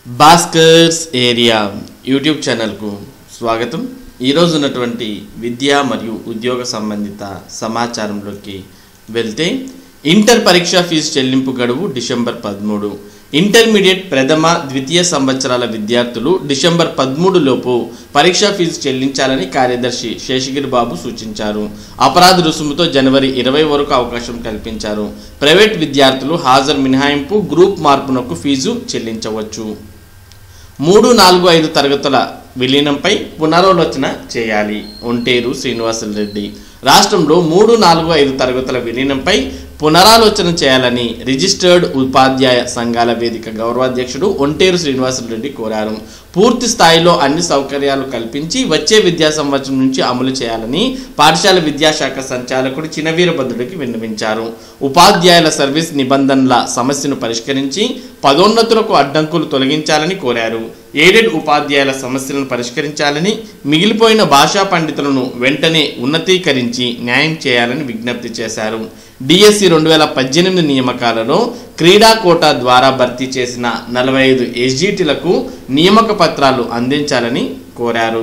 Bhaskar's area YouTube ఛానల్కు స్వాగతం ఈరోజు ఉన్నటువంటి విద్య మరియు ఉద్యోగ సంబంధిత సమాచారంలోకి వెళ్తే ఇంటర్ పరీక్ష ఫీజు చెల్లింపు గడువు డిసెంబర్ పదమూడు ఇంటర్మీడియట్ ప్రథమ ద్వితీయ సంవత్సరాల విద్యార్థులు డిసెంబర్ పదమూడు లోపు పరీక్షా ఫీజు చెల్లించాలని కార్యదర్శి శేషగిరి బాబు సూచించారు అపరాధ రుసుముతో జనవరి ఇరవై వరకు అవకాశం కల్పించారు ప్రైవేట్ విద్యార్థులు హాజరు మినహాయింపు గ్రూప్ మార్పునకు ఫీజు చెల్లించవచ్చు మూడు నాలుగు ఐదు తరగతుల విలీనంపై పునరాలోచన చేయాలి ఒంటేరు శ్రీనివాసులు రెడ్డి రాష్ట్రంలో మూడు నాలుగు ఐదు తరగతుల విలీనంపై పునరాలోచన చేయాలని రిజిస్టర్డ్ ఉపాధ్యాయ సంఘాల వేదిక గౌరవాధ్యక్షుడు ఒంటేరు శ్రీనివాసులు రెడ్డి కోరారు పూర్తి స్థాయిలో అన్ని సౌకర్యాలు కల్పించి వచ్చే విద్యా సంవత్సరం నుంచి అమలు చేయాలని పాఠశాల విద్యాశాఖ సంచాలకుడు చినవీరభద్రుడికి విన్నవించారు ఉపాధ్యాయుల సర్వీస్ నిబంధనల సమస్యను పరిష్కరించి పదోన్నతులకు అడ్డంకులు తొలగించాలని కోరారు ఎయిడెడ్ ఉపాధ్యాయుల సమస్యలను పరిష్కరించాలని మిగిలిపోయిన భాషా పండితులను వెంటనే ఉన్నతీకరించి న్యాయం చేయాలని విజ్ఞప్తి చేశారు డిఎస్సి రెండు వేల పద్దెనిమిది నియామకాలలో క్రీడా కోటా ద్వారా భర్తీ చేసిన నలభై ఐదు ఎస్జిటిలకు నియామక పత్రాలు అందించాలని కోరారు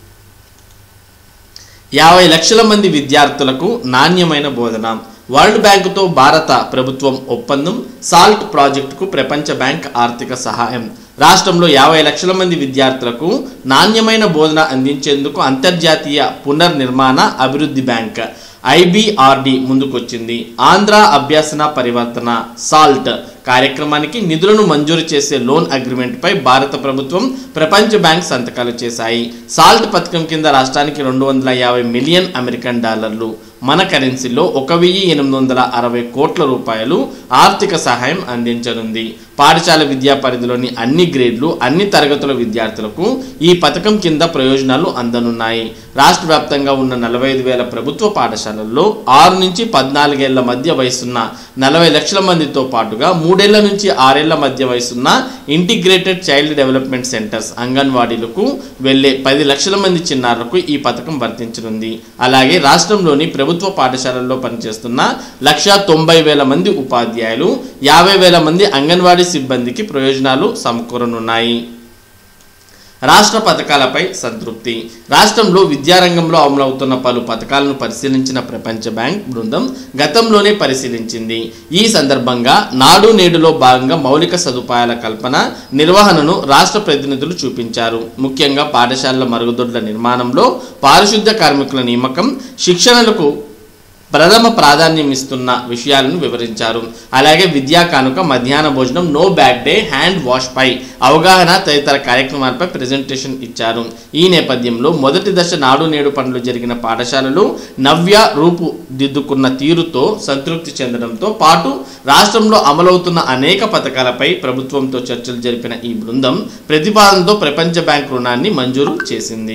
యాభై లక్షల మంది విద్యార్థులకు నాణ్యమైన బోధన వరల్డ్ బ్యాంకుతో భారత ప్రభుత్వం ఒప్పందం సాల్ట్ ప్రాజెక్టుకు ప్రపంచ బ్యాంక్ ఆర్థిక సహాయం రాష్ట్రంలో యాభై లక్షల మంది విద్యార్థులకు నాణ్యమైన బోధన అందించేందుకు అంతర్జాతీయ పునర్నిర్మాణ అభివృద్ధి బ్యాంక్ ఐబిఆర్డి ముందుకొచ్చింది ఆంధ్ర అభ్యసన పరివర్తన సాల్ట్ కార్యక్రమానికి నిధులను మంజూరు చేసే లోన్ అగ్రిమెంట్పై భారత ప్రభుత్వం ప్రపంచ బ్యాంక్ సంతకాలు చేశాయి సాల్ట్ పథకం కింద రాష్ట్రానికి రెండు వందల యాభై మిలియన్ అమెరికన్ డాలర్లు మన కరెన్సీలో ఒక వెయ్యి ఎనిమిది వందల అరవై కోట్ల రూపాయలు ఆర్థిక సహాయం అందించనుంది పాఠశాల విద్యా పరిధిలోని అన్ని గ్రేడ్లు అన్ని తరగతుల విద్యార్థులకు ఈ పథకం కింద ప్రయోజనాలు అందనున్నాయి రాష్ట్ర వ్యాప్తంగా ఉన్న నలభై ఐదు వేల ప్రభుత్వ పాఠశాలల్లో ఆరు నుంచి పద్నాలుగేళ్ల మధ్య వయసున్న నలభై లక్షల మందితో పాటుగా మూడేళ్ల నుంచి ఆరేళ్ల మధ్య వయసున్న ఇంటిగ్రేటెడ్ చైల్డ్ డెవలప్మెంట్ సెంటర్స్ అంగన్వాడీలకు వెళ్లే పది లక్షల మంది చిన్నారులకు ఈ పథకం వర్తించనుంది అలాగే రాష్ట్రంలోని ప్రభుత్వ పాఠశాలల్లో పనిచేస్తున్న లక్ష తొంభై వేల మంది ఉపాధ్యాయులు యాభై వేల మంది అంగన్వాడీ సిబ్బందికి ప్రయోజనాలు సమకూరనున్నాయి రాష్ట్ర పథకాలపై సంతృప్తి రాష్ట్రంలో విద్యారంగంలో అమలవుతున్న పలు పథకాలను పరిశీలించిన ప్రపంచ బ్యాంక్ బృందం గతంలోనే పరిశీలించింది ఈ సందర్భంగా నాడు నేడులో భాగంగా మౌలిక సదుపాయాల కల్పన నిర్వహణను రాష్ట్ర ప్రతినిధులు చూపించారు ముఖ్యంగా పాఠశాలల మరుగుదొడ్ల నిర్మాణంలో పారిశుద్ధ్య కార్మికుల నియామకం శిక్షణలకు ప్రథమ ప్రాధాన్యం ఇస్తున్న విషయాలను వివరించారు అలాగే విద్యా కానుక మధ్యాహ్న భోజనం no bag day hand wash పై అవగాహన తదితర కార్యక్రమాలపై ప్రజెంటేషన్ ఇచ్చారు ఈ నేపథ్యంలో మొదటి దశ నాడు నేడు పనులు జరిగిన పాఠశాలలు నవ్య రూపుదిద్దుకున్న తీరుతో సంతృప్తి చెందడంతో పాటు రాష్ట్రంలో అమలవుతున్న అనేక పథకాలపై ప్రభుత్వంతో చర్చలు జరిపిన ఈ బృందం ప్రతిపాదనతో ప్రపంచ బ్యాంక్ రుణాన్ని మంజూరు చేసింది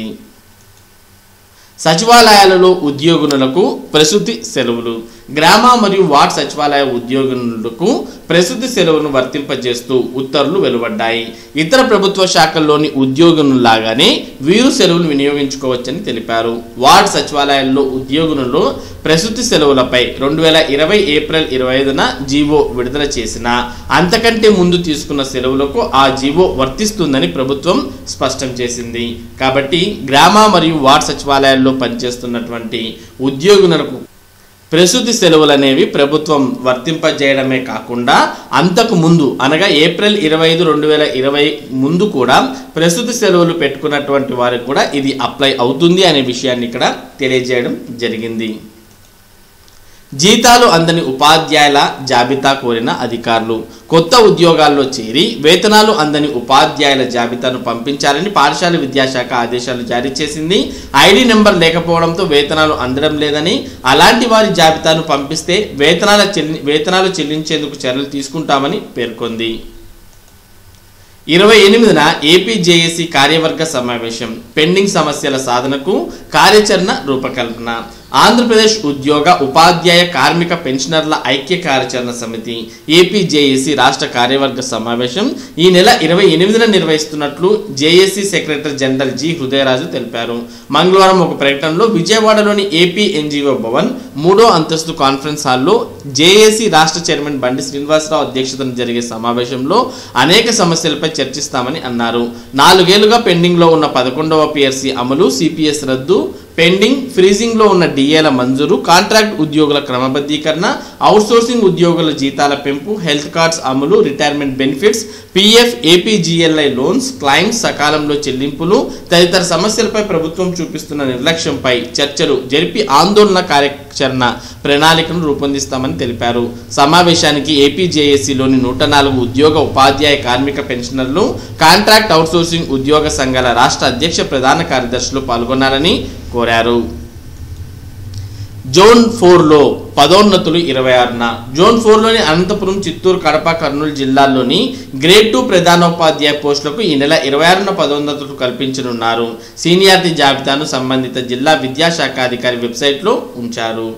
సచివాలయాలలో ఉద్యోగులకు ప్రసూతి సెలవులు గ్రామ మరియు వార్డ్ సచివాలయ ఉద్యోగులకు ప్రసూతి సెలవును వర్తింపజేస్తూ ఉత్తర్వులు వెలువడ్డాయి ఇతర ప్రభుత్వ శాఖల్లోని ఉద్యోగులలాగానే వీరు సెలవులు వినియోగించుకోవచ్చని తెలిపారు వార్డ్ సచివాలయాల్లో ఉద్యోగులలో ప్రసూతి సెలవులపై రెండు వేల ఇరవై ఏప్రిల్ ఇరవై ఐదున జీవో విడుదల చేసిన అంతకంటే ముందు తీసుకున్న సెలవులకు ఆ జీవో వర్తిస్తుందని ప్రభుత్వం స్పష్టం చేసింది కాబట్టి గ్రామ మరియు వార్డ్ సచివాలయాల్లో పనిచేస్తున్నటువంటి ఉద్యోగులకు ప్రసూతి సెలవులు అనేవి ప్రభుత్వం వర్తింపజేయడమే కాకుండా అంతకు ముందు అనగా ఏప్రిల్ ఇరవై ఐదు రెండు వేల ఇరవై ముందు కూడా ప్రసూతి సెలవులు పెట్టుకున్నటువంటి వారికి కూడా ఇది అప్లై అవుతుంది అనే విషయాన్ని ఇక్కడ తెలియజేయడం జరిగింది జీతాలు అందని ఉపాధ్యాయుల జాబితా కోరిన అధికారులు కొత్త ఉద్యోగాల్లో చేరి వేతనాలు అందని ఉపాధ్యాయుల జాబితాను పంపించాలని పాఠశాల విద్యాశాఖ ఆదేశాలు జారీ చేసింది ఐడి నెంబర్ లేకపోవడంతో వేతనాలు అందడం లేదని అలాంటి వారి జాబితాను పంపిస్తే వేతనాల చెల్లి వేతనాలు చెల్లించేందుకు చర్యలు తీసుకుంటామని పేర్కొంది ఇరవై ఎనిమిదిన ఏపీజేఏసీ కార్యవర్గ సమావేశం పెండింగ్ సమస్యల సాధనకు కార్యాచరణ రూపకల్పన ఆంధ్రప్రదేశ్ ఉద్యోగ ఉపాధ్యాయ కార్మిక పెన్షనర్ల ఐక్య కార్యాచరణ సమితి ఏపీజేఏసీ రాష్ట్ర కార్యవర్గ సమావేశం ఈ నెల ఇరవై ఎనిమిదిన నిర్వహిస్తున్నట్లు JAC secretary general G Hrudayaraju తెలిపారు మంగళవారం ఒక ప్రకటనలో విజయవాడలోని ఏపీ ఎన్జిఓ భవన్ మూడో అంతస్తు కాన్ఫరెన్స్ హాల్లో జేఏసీ రాష్ట్ర చైర్మన్ బండి శ్రీనివాసరావు అధ్యక్షతన జరిగే సమావేశంలో అనేక సమస్యలపై చర్చిస్తామని అన్నారు నాలుగేళ్లుగా పెండింగ్లో ఉన్న పదకొండవ పిఆర్సీ అమలు సిపిఎస్ రద్దు పెండింగ్ ఫ్రీజింగ్లో ఉన్న డిఏల మంజూరు కాంట్రాక్ట్ ఉద్యోగుల క్రమబద్ధీకరణ అవుట్సోర్సింగ్ ఉద్యోగుల జీతాల పెంపు హెల్త్ కార్డ్స్ అమలు retirement benefits PF APGLI loans claims సకాలంలో చెల్లింపులు తదితర సమస్యలపై ప్రభుత్వం చూపిస్తున్న నిర్లక్ష్యంపై చర్చలు జరిపి ఆందోళన కార్యాచరణ ప్రణాళికను రూపొందిస్తామని తెలిపారు సమావేశానికి ఏపీజేఏసీలోని నూట నాలుగు ఉద్యోగ ఉపాధ్యాయ కార్మిక పెన్షనర్లు కాంట్రాక్ట్ అవుట్సోర్సింగ్ ఉద్యోగ సంఘాల రాష్ట్ర అధ్యక్ష ప్రధాన కార్యదర్శులు పాల్గొన్నారని కోరారు జోన్ ఫోర్లో పదోన్నతులు ఇరవై ఆరున జోన్ ఫోర్లోని అనంతపురం చిత్తూరు కడప కర్నూలు జిల్లాల్లోని గ్రేడ్ టూ ప్రధానోపాధ్యాయ పోస్టులకు ఈ నెల ఇరవై ఆరున పదోన్నతులు కల్పించనున్నారు సీనియారిటీ జాబితాను సంబంధిత జిల్లా విద్యాశాఖ అధికారి వెబ్సైట్లో ఉంచారు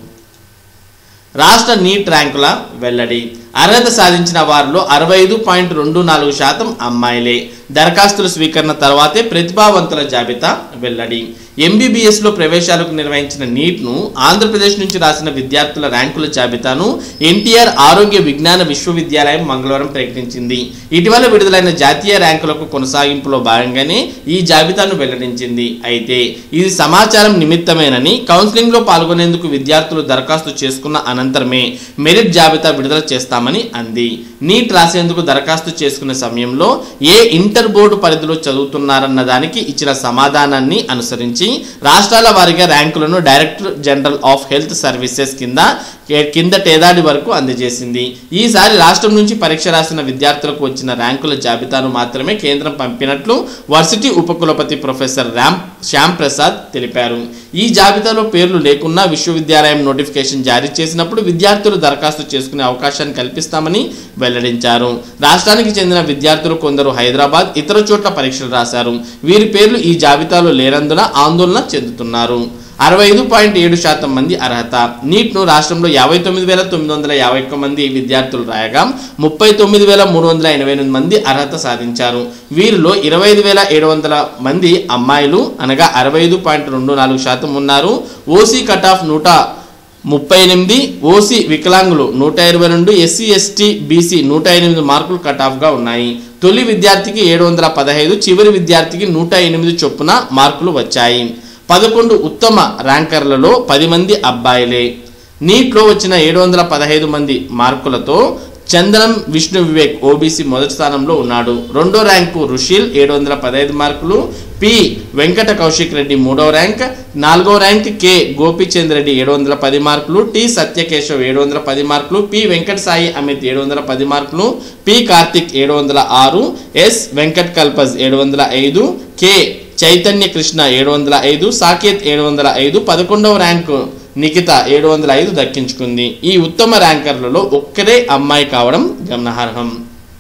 రాష్ట్ర నీట్ ర్యాంకుల వెల్లడి అర్హత సాధించిన వారిలో అరవై ఐదు పాయింట్ రెండు నాలుగు శాతం అమ్మాయిలే దరఖాస్తుల స్వీకరణ తర్వాతే ప్రతిభావంతుల జాబితా వెల్లడి ఎంబీబీఎస్లో ప్రవేశాలకు నిర్వహించిన నీట్ను ఆంధ్రప్రదేశ్ నుంచి రాసిన విద్యార్థుల ర్యాంకుల జాబితాను ఎన్టీఆర్ ఆరోగ్య విజ్ఞాన విశ్వవిద్యాలయం మంగళవారం ప్రకటించింది ఇటీవల విడుదలైన జాతీయ ర్యాంకులకు కొనసాగింపులో భాగంగానే ఈ జాబితాను వెల్లడించింది అయితే ఇది సమాచారం నిమిత్తమేనని కౌన్సిలింగ్లో పాల్గొనేందుకు విద్యార్థులు దరఖాస్తు చేసుకున్న అనంతరమే మెరిట్ జాబితా విడుదల చేస్తామని అంది నీట్ రాసేందుకు దరఖాస్తు చేసుకునే సమయంలో ఏ ఇంటర్ బోర్డు పరిధిలో చదువుతున్నారన్న దానికి ఇచ్చిన సమాధానాన్ని అనుసరించి రాష్ట్రాల వారీగా ర్యాంకులను director general of health services కింద కిందటేదాడి వరకు అందజేసింది ఈసారి రాష్ట్రం నుంచి పరీక్ష రాసిన విద్యార్థులకు వచ్చిన ర్యాంకుల జాబితాను మాత్రమే కేంద్రం పంపినట్లు వర్సిటీ ఉపకులపతి ప్రొఫెసర్ రామ్ శ్యామ్ ప్రసాద్ తెలిపారు ఈ జాబితాలో పేర్లు లేకున్నా విశ్వవిద్యాలయం నోటిఫికేషన్ జారీ చేసినప్పుడు విద్యార్థులు దరఖాస్తు చేసుకునే అవకాశాన్ని కల్పిస్తామని వెల్లడించారు రాష్ట్రానికి చెందిన విద్యార్థులు కొందరు హైదరాబాద్ ఇతర చోట్ల పరీక్షలు రాశారు వీరి పేర్లు ఈ జాబితాలో లేనందున ఆందోళన చెందుతున్నారు అరవై ఐదు పాయింట్ ఏడు శాతం మంది అర్హత నీట్ను రాష్ట్రంలో యాభై తొమ్మిది వేల తొమ్మిది వందల యాభై ఒక్క మంది విద్యార్థులు రాయగా ముప్పై తొమ్మిది వేల మూడు వందల ఎనభై ఎనిమిది మంది అర్హత సాధించారు వీరిలో ఇరవై ఐదు వేల ఏడు వందల మంది అమ్మాయిలు అనగా అరవై ఐదు పాయింట్ రెండు నాలుగు శాతం ఉన్నారు ఓసీ కట్ ఆఫ్ నూట ముప్పై ఎనిమిది ఓసీ వికలాంగులు నూట ఇరవై రెండు ఎస్సీ ఎస్టీ బీసీ నూట ఎనిమిది మార్కులు కట్ ఆఫ్గా ఉన్నాయి తొలి విద్యార్థికి ఏడు వందల పదహైదు చివరి విద్యార్థికి నూట ఎనిమిది చొప్పున మార్కులు వచ్చాయి పదకొండు ఉత్తమ ర్యాంకర్లలో పది మంది అబ్బాయిలే నీట్లో వచ్చిన ఏడు వందల పదహైదు మంది మార్కులతో చందనం విష్ణు వివేక్ ఓబీసీ మొదటి స్థానంలో ఉన్నాడు రెండో ర్యాంకు రుషిల్ ఏడు వందల పదహైదు మార్కులు పి వెంకట కౌశిక్ రెడ్డి మూడో ర్యాంక్ నాలుగో ర్యాంక్ కె గోపీచంద్ రెడ్డి ఏడు వందల పది మార్కులు టి సత్యకేశవ్ ఏడు వందల పది మార్కులు పి వెంకట సాయి అమిత్ ఏడు వందల పది మార్కులు పి కార్తిక్ ఏడు వందల ఆరు ఎస్ వెంకట్ కల్పజ్ ఏడు వందల ఐదు కె చైతన్య కృష్ణ ఏడు వందల ఐదు సాకేత్ ఏడు వందల ఐదు పదకొండవ ర్యాంకు నిఖిత ఏడు వందల ఐదు దక్కించుకుంది ఈ ఉత్తమ ర్యాంకర్లలో ఒక్కరే అమ్మాయి కావడం గమనార్హం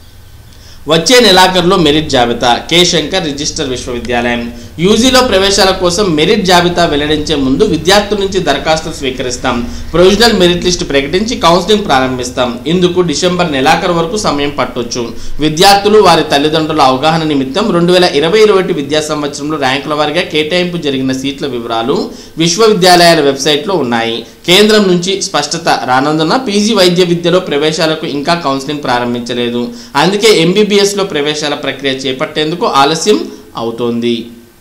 వచ్చే నెలాఖరులో మెరిట్ జాబితా కె శంకర్ రిజిస్టర్ విశ్వవిద్యాలయం యూజీలో ప్రవేశాల కోసం మెరిట్ జాబితా వెల్లడించే ముందు విద్యార్థుల నుంచి దరఖాస్తులు స్వీకరిస్తాం ప్రొవిజనల్ మెరిట్ లిస్ట్ ప్రకటించి కౌన్సిలింగ్ ప్రారంభిస్తాం ఇందుకు డిసెంబర్ నెలాఖరు వరకు సమయం పట్టొచ్చు విద్యార్థులు వారి తల్లిదండ్రుల అవగాహన నిమిత్తం రెండు వేల ఇరవై ఇరవై విద్యా సంవత్సరంలో ర్యాంకుల వారీగా కేటాయింపు జరిగిన సీట్ల వివరాలు విశ్వవిద్యాలయాల వెబ్సైట్లో ఉన్నాయి కేంద్రం నుంచి స్పష్టత రానందున పీజీ వైద్య విద్యలో ప్రవేశాలకు ఇంకా కౌన్సిలింగ్ ప్రారంభించలేదు అందుకే ఎంబీబీఎస్లో ప్రవేశాల ప్రక్రియ చేపట్టేందుకు ఆలస్యం అవుతోంది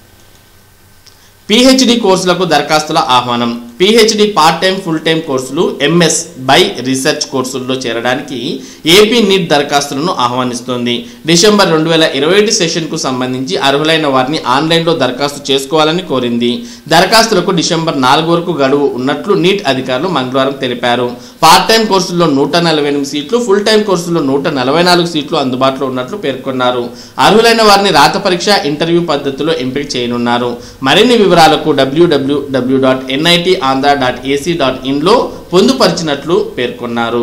పిహెచ్డి కోర్సులకు దరఖాస్తుల ఆహ్వానం PhD part time full time కోర్సులు ఎంఎస్ బై రీసెర్చ్ కోర్సుల్లో చేరడానికి ఏపీ నీట్ దరఖాస్తులను ఆహ్వానిస్తోంది డిసెంబర్ రెండు వేల ఇరవై ఒకటి సెషన్కు సంబంధించి అర్హులైన వారిని ఆన్లైన్లో దరఖాస్తు చేసుకోవాలని కోరింది దరఖాస్తులకు డిసెంబర్ నాలుగు వరకు గడువు ఉన్నట్లు నీట్ అధికారులు మంగళవారం తెలిపారు పార్ట్ టైం కోర్సుల్లో నూట నలభై ఎనిమిది సీట్లు ఫుల్ టైం కోర్సుల్లో నూట నలభై నాలుగు సీట్లు అందుబాటులో ఉన్నట్లు పేర్కొన్నారు అర్హులైన వారిని రాత పరీక్ష ఇంటర్వ్యూ పద్ధతిలో ఎంపిక చేయనున్నారు మరిన్ని వివరాలకు WWW dot NIT Andhra dot AC dot ఇన్లో పొందుపరిచినట్లు పేర్కొన్నారు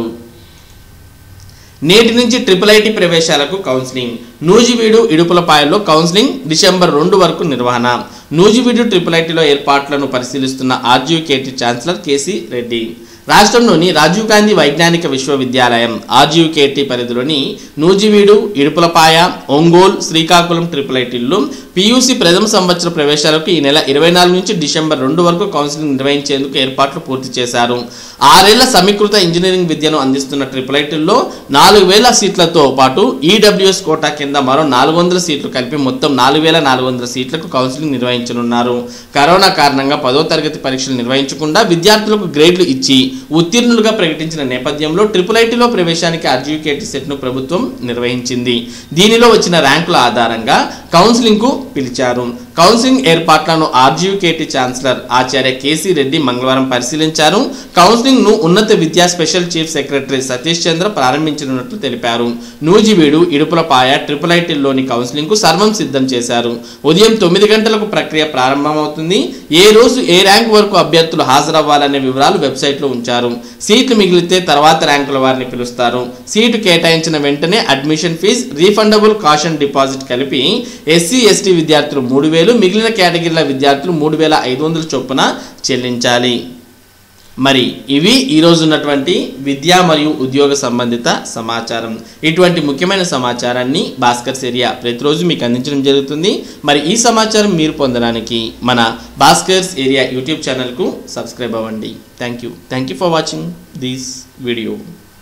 నేటి నుంచి ట్రిపుల్ ఐటీ ప్రవేశాలకు కౌన్సిలింగ్ నూజివీడు ఇడుపులపాయల్లో కౌన్సిలింగ్ డిసెంబర్ రెండు వరకు నిర్వహణ నూజివీడు ట్రిపుల్ ఐటీలో ఏర్పాట్లను పరిశీలిస్తున్న ఆర్జీకేటీ ఛాన్సలర్ కేసీ రెడ్డి రాష్ట్రంలోని రాజీవ్ గాంధీ వైజ్ఞానిక విశ్వవిద్యాలయం ఆర్జీకేటీ పరిధిలోని నూజివీడు ఇడుపులపాయ ఒంగోలు శ్రీకాకుళం ట్రిపుల్ ఐటీల్లో పీయూసీ ప్రథమ సంవత్సర ప్రవేశాలకు ఈ నెల ఇరవై నాలుగు నుంచి డిసెంబర్ రెండు వరకు కౌన్సిలింగ్ నిర్వహించేందుకు ఏర్పాట్లు పూర్తి చేశారు ఆరేళ్ల సమీకృత ఇంజనీరింగ్ విద్యను అందిస్తున్న ట్రిపుల్ ఐటీల్లో నాలుగు వేల సీట్లతో పాటు ఈడబ్ల్యూఎస్ కోటా కింద మరో నాలుగు వందల సీట్లు కలిపి మొత్తం నాలుగు వేల నాలుగు వందల సీట్లకు కౌన్సిలింగ్ నిర్వహించనున్నారు కరోనా కారణంగా పదో తరగతి పరీక్షలు నిర్వహించకుండా విద్యార్థులకు గ్రేడ్లు ఇచ్చి ఉత్తీర్ణులుగా ప్రకటించిన నేపథ్యంలో ట్రిపుల్ ఐటీలో ప్రవేశానికి ఆర్జీకేటీ సెట్ను ప్రభుత్వం నిర్వహించింది దీనిలో వచ్చిన ర్యాంకుల ఆధారంగా కౌన్సిలింగ్కు పిలిచారు కౌన్సిలింగ్ ఏర్పాట్లను ఆర్జీకేటీ ఛాన్సలర్ ఆచార్య కేసీ రెడ్డి మంగళవారం పరిశీలించారు కౌన్సిలింగ్ ను ఉన్నత విద్యా special chief secretary Satish Chandra ప్రారంభించనున్నట్లు తెలిపారు నూజివీడు ఇడుపులపాయ ట్రిపుల్ ఐటీల్లోని కౌన్సిలింగ్ కు సర్వం సిద్ధం చేశారు ఉదయం తొమ్మిది గంటలకు ప్రక్రియ ప్రారంభమవుతుంది ఏ రోజు ఏ ర్యాంక్ వరకు అభ్యర్థులు హాజరవ్వాలనే వివరాలు వెబ్సైట్లో ఉంచారు సీట్లు మిగిలితే తర్వాత ర్యాంకుల వారిని పిలుస్తారు సీటు కేటాయించిన వెంటనే admission fee refundable caution deposit కలిపి ఎస్సీ ఎస్టీ విద్యార్థులు మూడు వేలు మిగిలిన కేటగిరీల విద్యార్థులు మూడు వేల ఐదు వందల చొప్పున చెల్లించాలి మరి ఇవి ఈరోజు ఉన్నటువంటి విద్యా మరియు ఉద్యోగ సంబంధిత సమాచారం ఇటువంటి ముఖ్యమైన సమాచారాన్ని భాస్కర్స్ ఏరియా ప్రతిరోజు మీకు అందించడం జరుగుతుంది మరి ఈ సమాచారం మీరు పొందడానికి మన భాస్కర్స్ ఏరియా యూట్యూబ్ ఛానల్కు సబ్స్క్రైబ్ అవ్వండి thank you thank you for watching this video